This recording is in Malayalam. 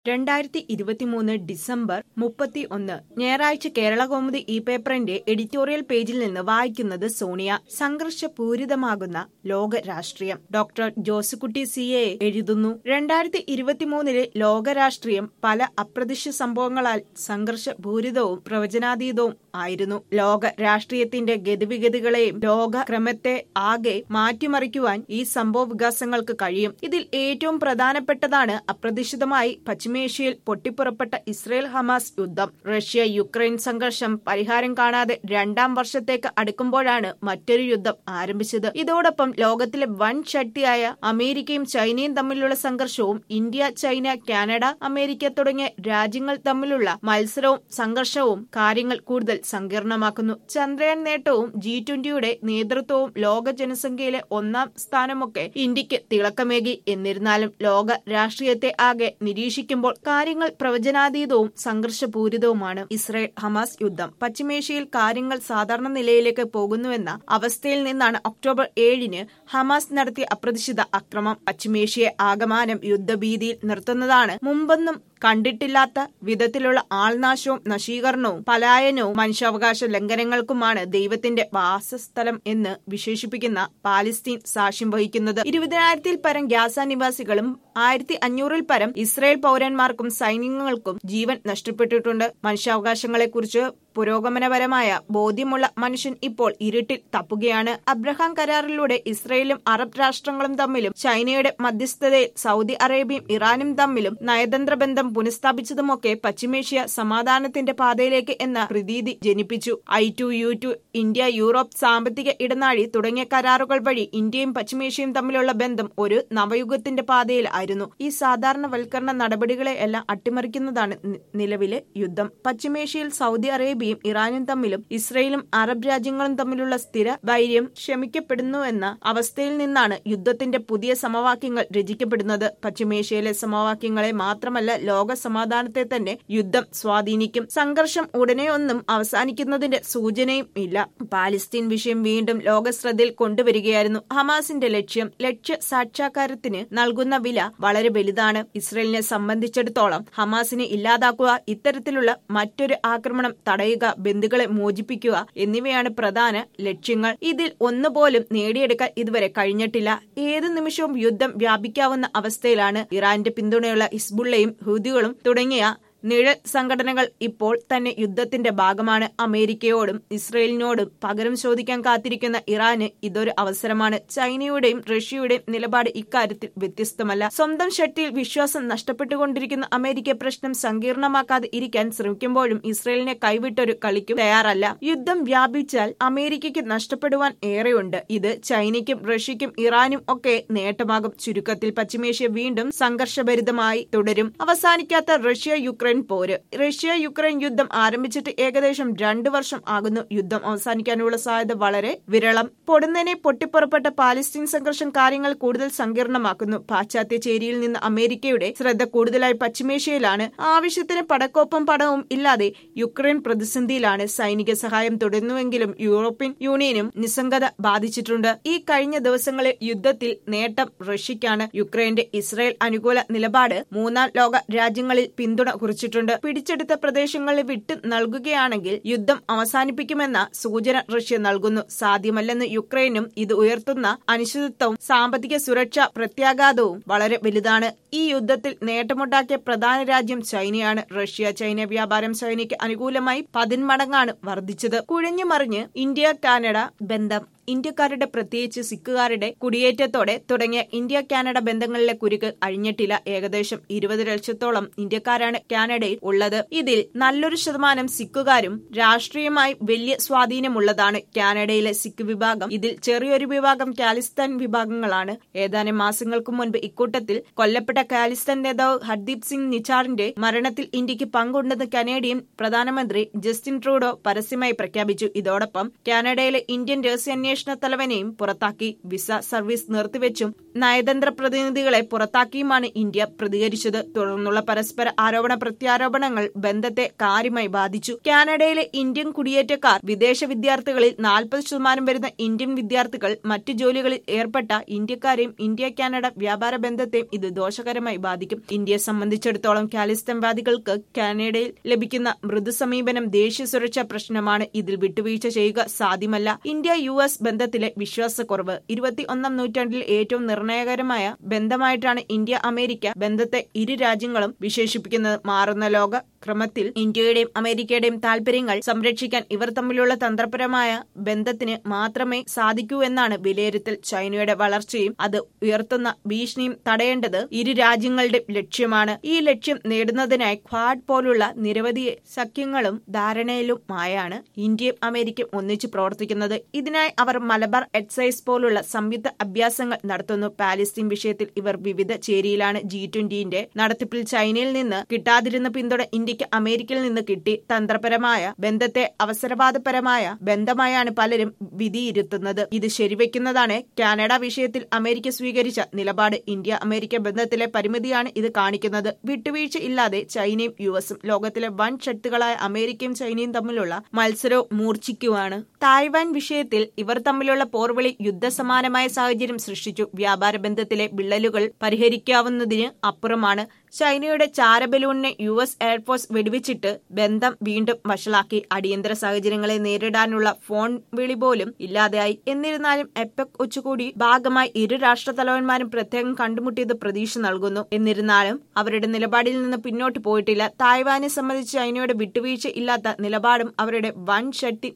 രണ്ടായിരത്തി ഇരുപത്തിമൂന്ന് ഡിസംബർ മുപ്പത്തി ഒന്ന് ഞായറാഴ്ച കേരളകൗമുദി ഈ പേപ്പറിന്റെ എഡിറ്റോറിയൽ പേജിൽ നിന്ന് വായിക്കുന്നത് സോണിയ സംഘർഷപൂരിതമാകുന്ന ലോക രാഷ്ട്രീയം ഡോക്ടർ ജോസുകുട്ടി സി എ എഴുതുന്നു രണ്ടായിരത്തി ഇരുപത്തിമൂന്നിലെ ലോക രാഷ്ട്രീയം പല അപ്രതീക്ഷിത സംഭവങ്ങളാൽ സംഘർഷപൂരിതവും പ്രവചനാതീതവും ആയിരുന്നു ലോക രാഷ്ട്രീയത്തിന്റെ ഗതിവിഗതികളെയും ലോക ക്രമത്തെ ആകെ മാറ്റിമറിക്കുവാൻ ഈ സംഭവ വികാസങ്ങൾക്ക് കഴിയും ഇതിൽ ഏറ്റവും പ്രധാനപ്പെട്ടതാണ് അപ്രതീക്ഷിതമായി പശ്ചിമേഷ്യയിൽ പൊട്ടിപ്പുറപ്പെട്ട ഇസ്രയേൽ ഹമാസ് യുദ്ധം റഷ്യ യുക്രൈൻ സംഘർഷം പരിഹാരം കാണാതെ രണ്ടാം വർഷത്തേക്ക് അടുക്കുമ്പോഴാണ് മറ്റൊരു യുദ്ധം ആരംഭിച്ചത് ഇതോടൊപ്പം ലോകത്തിലെ വൻ ശക്തിയായ അമേരിക്കയും ചൈനയും തമ്മിലുള്ള സംഘർഷവും ഇന്ത്യ ചൈന കാനഡ അമേരിക്ക തുടങ്ങിയ രാജ്യങ്ങൾ തമ്മിലുള്ള മത്സരവും സംഘർഷവും കാര്യങ്ങൾ കൂടുതൽ സങ്കീർണമാക്കുന്നു ചന്ദ്രയാൻ നേട്ടവും ജി ട്വന്റിയുടെ നേതൃത്വവും ലോക ജനസംഖ്യയിലെ ഒന്നാം സ്ഥാനമൊക്കെ ഇന്ത്യക്ക് തിളക്കമേകി എന്നിരുന്നാലും ലോക രാഷ്ട്രീയത്തെ ആകെ നിരീക്ഷിക്കുമ്പോൾ കാര്യങ്ങൾ പ്രവചനാതീതവും സംഘർഷപൂരിതവുമാണ് ഇസ്രയേൽ ഹമാസ് യുദ്ധം പശ്ചിമേഷ്യയിൽ കാര്യങ്ങൾ സാധാരണ നിലയിലേക്ക് പോകുന്നുവെന്ന അവസ്ഥയിൽ നിന്നാണ് ഒക്ടോബർ ഏഴിന് ഹമാസ് നടത്തിയ അപ്രതീക്ഷിത അക്രമം പശ്ചിമേഷ്യയെ ആകമാനം യുദ്ധഭീതിയിൽ നിർത്തുന്നതാണ് മുമ്പൊന്നും കണ്ടിട്ടില്ലാത്ത വിധത്തിലുള്ള ആൾനാശവും നശീകരണവും പലായനവും മനുഷ്യാവകാശ ലംഘനങ്ങൾക്കുമാണ് ദൈവത്തിന്റെ വാസസ്ഥലം എന്ന് വിശേഷിപ്പിക്കുന്ന പാലസ്തീൻ സാക്ഷ്യം വഹിക്കുന്നത് ഇരുപതിനായിരത്തിൽ പരം ഗ്യാസ നിവാസികളും ആയിരത്തി അഞ്ഞൂറിൽ പരം ഇസ്രായേൽ പൗരന്മാർക്കും സൈനികങ്ങൾക്കും ജീവൻ നഷ്ടപ്പെട്ടിട്ടുണ്ട് മനുഷ്യാവകാശങ്ങളെക്കുറിച്ച് പുരോഗമനപരമായ ബോധ്യമുള്ള മനുഷ്യൻ ഇപ്പോൾ ഇരുട്ടിൽ തപ്പുകയാണ് അബ്രഹാം കരാറിലൂടെ ഇസ്രയേലും അറബ് രാഷ്ട്രങ്ങളും തമ്മിലും ചൈനയുടെ മധ്യസ്ഥതയിൽ സൗദി അറേബ്യയും ഇറാനും തമ്മിലും നയതന്ത്ര ബന്ധം പുനഃസ്ഥാപിച്ചതുമൊക്കെ പശ്ചിമേഷ്യ സമാധാനത്തിന്റെ പാതയിലേക്ക് എന്ന പ്രതീതി ജനിപ്പിച്ചു I two U two India Europe സാമ്പത്തിക ഇടനാഴി തുടങ്ങിയ കരാറുകൾ വഴി ഇന്ത്യയും പശ്ചിമേഷ്യയും തമ്മിലുള്ള ബന്ധം ഒരു നവയുഗത്തിന്റെ പാതയിൽ ആയിരുന്നു ഈ സാധാരണവൽക്കരണ നടപടികളെ എല്ലാം അട്ടിമറിക്കുന്നതാണ് നിലവിലെ യുദ്ധം പശ്ചിമേഷ്യയിൽ സൗദി അറേബ്യയും ഇറാനും തമ്മിലും ഇസ്രയേലും അറബ് രാജ്യങ്ങളും തമ്മിലുള്ള സ്ഥിര വൈര്യം ക്ഷമിക്കപ്പെടുന്നുവെന്ന അവസ്ഥയിൽ നിന്നാണ് യുദ്ധത്തിന്റെ പുതിയ സമവാക്യങ്ങൾ രചിക്കപ്പെടുന്നത് പശ്ചിമേഷ്യയിലെ സമവാക്യങ്ങളെ മാത്രമല്ല ലോക സമാധാനത്തെ തന്നെ യുദ്ധം സ്വാധീനിക്കും സംഘർഷം ഉടനെ ഒന്നും അവസാനിക്കുന്നതിന്റെ സൂചനയും ഇല്ല പാലസ്തീൻ വിഷയം വീണ്ടും ലോക ശ്രദ്ധയിൽ കൊണ്ടുവരികയായിരുന്നു ഹമാസിന്റെ ലക്ഷ്യം ലക്ഷ്യ സാക്ഷാത്കാരത്തിന് നൽകുന്ന വില വളരെ വലുതാണ് ഇസ്രയേലിനെ സംബന്ധിച്ചിടത്തോളം ഹമാസിനെ ഇല്ലാതാക്കുക ഇത്തരത്തിലുള്ള മറ്റൊരു ആക്രമണം തടയുക ബന്ധുക്കളെ മോചിപ്പിക്കുക എന്നിവയാണ് പ്രധാന ലക്ഷ്യങ്ങൾ ഇതിൽ ഒന്നുപോലും നേടിയെടുക്കാൻ ഇതുവരെ കഴിഞ്ഞിട്ടില്ല ഏത് നിമിഷവും യുദ്ധം വ്യാപിക്കാവുന്ന അവസ്ഥയിലാണ് ഇറാന്റെ പിന്തുണയുള്ള ഹിസ്ബുള്ളയും ഹൂതികളും തുടങ്ങിയ നിഴൽ സംഘടനകൾ ഇപ്പോൾ തന്നെ യുദ്ധത്തിന്റെ ഭാഗമാണ് അമേരിക്കയോടും ഇസ്രയേലിനോടും പകരം ചോദിക്കാൻ കാത്തിരിക്കുന്ന ഇറാന് ഇതൊരു അവസരമാണ് ചൈനയുടെയും റഷ്യയുടെയും നിലപാട് ഇക്കാര്യത്തിൽ വ്യത്യസ്തമല്ല സ്വന്തം ശക്തിയിൽ വിശ്വാസം നഷ്ടപ്പെട്ടുകൊണ്ടിരിക്കുന്ന അമേരിക്ക പ്രശ്നം സങ്കീർണമാക്കാതെ ഇരിക്കാൻ ശ്രമിക്കുമ്പോഴും ഇസ്രയേലിനെ കൈവിട്ടൊരു കളിക്കും തയ്യാറല്ല യുദ്ധം വ്യാപിച്ചാൽ അമേരിക്കയ്ക്ക് നഷ്ടപ്പെടുവാൻ ഏറെയുണ്ട് ഇത് ചൈനയ്ക്കും റഷ്യയ്ക്കും ഇറാനും ഒക്കെ നേട്ടമാകും ചുരുക്കത്തിൽ പശ്ചിമേഷ്യ വീണ്ടും സംഘർഷഭരിതമായി തുടരും അവസാനിക്കാത്ത റഷ്യ യുക്രൈൻ പോര് റഷ്യ യുക്രൈൻ യുദ്ധം ആരംഭിച്ചിട്ട് ഏകദേശം രണ്ടു വർഷം ആകുന്നു യുദ്ധം അവസാനിക്കാനുള്ള സാധ്യത വളരെ വിരളം പൊടുന്നനെ പൊട്ടിപ്പുറപ്പെട്ട പാലസ്തീൻ സംഘർഷം കാര്യങ്ങൾ കൂടുതൽ സങ്കീർണമാക്കുന്നു പാശ്ചാത്യ ചേരിയിൽ നിന്ന് അമേരിക്കയുടെ ശ്രദ്ധ കൂടുതലായി പശ്ചിമേഷ്യയിലാണ് ആവശ്യത്തിന് പടക്കോപ്പം പടവും ഇല്ലാതെ യുക്രൈൻ പ്രതിസന്ധിയിലാണ് സൈനിക സഹായം തുടരുന്നുവെങ്കിലും യൂറോപ്യൻ യൂണിയനും നിസ്സംഗത ബാധിച്ചിട്ടുണ്ട് ഈ കഴിഞ്ഞ ദിവസങ്ങളിൽ യുദ്ധത്തിൽ നേട്ടം റഷ്യയ്ക്കാണ് യുക്രൈന്റെ ഇസ്രായേൽ അനുകൂല നിലപാട് മൂന്നാം ലോക രാജ്യങ്ങളിൽ പിന്തുണ കുറിച്ചിട്ടുണ്ട് പിടിച്ചെടുത്ത പ്രദേശങ്ങളെ വിട്ടു നൽകുകയാണെങ്കിൽ യുദ്ധം അവസാനിപ്പിക്കുമെന്ന സൂചന റഷ്യ നൽകുന്നു സാധ്യമല്ലെന്ന് യുക്രൈനും ഇത് ഉയർത്തുന്ന അനിശ്ചിതത്വവും സാമ്പത്തിക സുരക്ഷാ പ്രത്യാഘാതവും വളരെ വലുതാണ് ഈ യുദ്ധത്തിൽ നേട്ടമുണ്ടാക്കിയ പ്രധാന രാജ്യം ചൈനയാണ് റഷ്യ ചൈന വ്യാപാരം ചൈനയ്ക്ക് അനുകൂലമായി പതിന്മടങ്ങാണ് വർദ്ധിച്ചത് കുഴഞ്ഞു മറിഞ്ഞ് ഇന്ത്യ കാനഡ ബന്ധം ഇന്ത്യക്കാരുടെ പ്രത്യേകിച്ച് സിഖുകാരുടെ കുടിയേറ്റത്തോടെ തുടങ്ങിയ ഇന്ത്യ കാനഡ ബന്ധങ്ങളിലെ കുരുക്ക് അഴിഞ്ഞിട്ടില്ല ഏകദേശം ഇരുപത് ലക്ഷത്തോളം ഇന്ത്യക്കാരാണ് കാനഡയിൽ ഉള്ളത് ഇതിൽ നല്ലൊരു ശതമാനം സിഖുകാരും രാഷ്ട്രീയമായി വലിയ സ്വാധീനമുള്ളതാണ് കാനഡയിലെ സിഖ് വിഭാഗം ഇതിൽ ചെറിയൊരു വിഭാഗം കാലിസ്ഥാൻ വിഭാഗങ്ങളാണ് ഏതാനും മാസങ്ങൾക്ക് മുൻപ് ഇക്കൂട്ടത്തിൽ കൊല്ലപ്പെട്ട കാലിസ്ഥാൻ നേതാവ് ഹർദീപ് സിംഗ് നിച്ചാറിന്റെ മരണത്തിൽ ഇന്ത്യക്ക് പങ്കുണ്ടെന്ന് കനേഡിയൻ പ്രധാനമന്ത്രി ജസ്റ്റിൻ ട്രൂഡോ പരസ്യമായി പ്രഖ്യാപിച്ചു ഇതോടൊപ്പം കാനഡയിലെ ഇന്ത്യൻ രഹസ്യാന്വേഷണ അന്വേഷണ തലവനെയും പുറത്താക്കി വിസ സർവീസ് നിർത്തിവെച്ചും നയതന്ത്ര പ്രതിനിധികളെ പുറത്താക്കിയുമാണ് ഇന്ത്യ പ്രതികരിച്ചത് തുടർന്നുള്ള പരസ്പര ആരോപണ പ്രത്യാരോപണങ്ങൾ ബന്ധത്തെ കാര്യമായി ബാധിച്ചു കാനഡയിലെ ഇന്ത്യൻ കുടിയേറ്റക്കാർ വിദേശ വിദ്യാർത്ഥികളിൽ നാൽപ്പത് ശതമാനം വരുന്ന ഇന്ത്യൻ വിദ്യാർത്ഥികൾ മറ്റു ജോലികളിൽ ഏർപ്പെട്ട ഇന്ത്യക്കാരെയും ഇന്ത്യ കാനഡ വ്യാപാര ബന്ധത്തെയും ഇത് ദോഷകരമായി ബാധിക്കും ഇന്ത്യയെ സംബന്ധിച്ചിടത്തോളം ഖാലിസ്ഥാൻവാദികൾക്ക് കാനഡയിൽ ലഭിക്കുന്ന മൃദു സമീപനം ദേശീയ സുരക്ഷാ പ്രശ്നമാണ് ഇതിൽ വിട്ടുവീഴ്ച ചെയ്യുക സാധ്യമല്ല ഇന്ത്യ യു എസ് ബന്ധത്തിലെ വിശ്വാസക്കുറവ് ഇരുപത്തി ഒന്നാം നൂറ്റാണ്ടിൽ ഏറ്റവും നിർണായകരമായ ബന്ധമായിട്ടാണ് ഇന്ത്യ അമേരിക്ക ബന്ധത്തെ ഇരു രാജ്യങ്ങളും വിശേഷിപ്പിക്കുന്നത് മാറുന്ന ലോക ക്രമത്തിൽ ഇന്ത്യയുടെയും അമേരിക്കയുടെയും താൽപര്യങ്ങൾ സംരക്ഷിക്കാൻ ഇവർ തമ്മിലുള്ള തന്ത്രപരമായ ബന്ധത്തിന് മാത്രമേ സാധിക്കൂ എന്നാണ് വിലയിരുത്തൽ ചൈനയുടെ വളർച്ചയും അത് ഉയർത്തുന്ന ഭീഷണിയും തടയേണ്ടത് ഇരു രാജ്യങ്ങളുടെ ലക്ഷ്യമാണ് ഈ ലക്ഷ്യം നേടുന്നതിനായി ക്വാഡ് പോലുള്ള നിരവധി സഖ്യങ്ങളും ധാരണയിലുമായാണ് ഇന്ത്യയും അമേരിക്കയും ഒന്നിച്ചു പ്രവർത്തിക്കുന്നത് ഇതിനായി അവർ മലബാർ എക്സൈസ് പോലുള്ള സംയുക്ത അഭ്യാസങ്ങൾ നടത്തുന്നു പാലസ്തീൻ വിഷയത്തിൽ ഇവർ വിവിധ ചേരിയിലാണ് ജി ട്വന്റിന്റെ നടത്തിപ്പിൽ ചൈനയിൽ നിന്ന് കിട്ടാതിരുന്ന പിന്തുണ ഇന്ത്യക്ക് അമേരിക്കയിൽ നിന്ന് കിട്ടി തന്ത്രപരമായ ബന്ധത്തെ അവസരവാദപരമായ ബന്ധമായാണ് പലരും വിധിയിരുത്തുന്നത് ഇത് ശരിവെക്കുന്നതാണ് കാനഡ വിഷയത്തിൽ അമേരിക്ക സ്വീകരിച്ച നിലപാട് ഇന്ത്യ അമേരിക്ക ബന്ധത്തിലെ പരിമിതിയാണ് ഇത് കാണിക്കുന്നത് വിട്ടുവീഴ്ച ഇല്ലാതെ ചൈനയും യു എസും ലോകത്തിലെ വൻ ശക്തികളായ അമേരിക്കയും ചൈനയും തമ്മിലുള്ള മത്സരവും മൂർച്ഛിക്കുവാണ് തായ്വാൻ വിഷയത്തിൽ ഇവർ തമ്മിലുള്ള പോർവിളി യുദ്ധസമാനമായ സാഹചര്യം സൃഷ്ടിച്ചു വ്യാപാര ബന്ധത്തിലെ വിള്ളലുകൾ പരിഹരിക്കാവുന്നതിന് അപ്പുറമാണ് ചൈനയുടെ ചാരബലൂണിനെ യു എസ് എയർഫോഴ്സ് വെടിവെച്ചിട്ട് ബന്ധം വീണ്ടും വഷളാക്കി അടിയന്തര സാഹചര്യങ്ങളെ നേരിടാനുള്ള ഫോൺ വിളി പോലും ഇല്ലാതെയായി എന്നിരുന്നാലും എപെക് ഉച്ചകോടി ഭാഗമായി ഇരു രാഷ്ട്രതലവന്മാരും പ്രത്യേകം കണ്ടുമുട്ടിയത് പ്രതീക്ഷ നൽകുന്നു എന്നിരുന്നാലും അവരുടെ നിലപാടിൽ നിന്ന് പിന്നോട്ട് പോയിട്ടില്ല തായ്വാനെ സംബന്ധിച്ച് ചൈനയുടെ വിട്ടുവീഴ്ച ഇല്ലാത്ത നിലപാടും അവരുടെ വൻ ശക്തി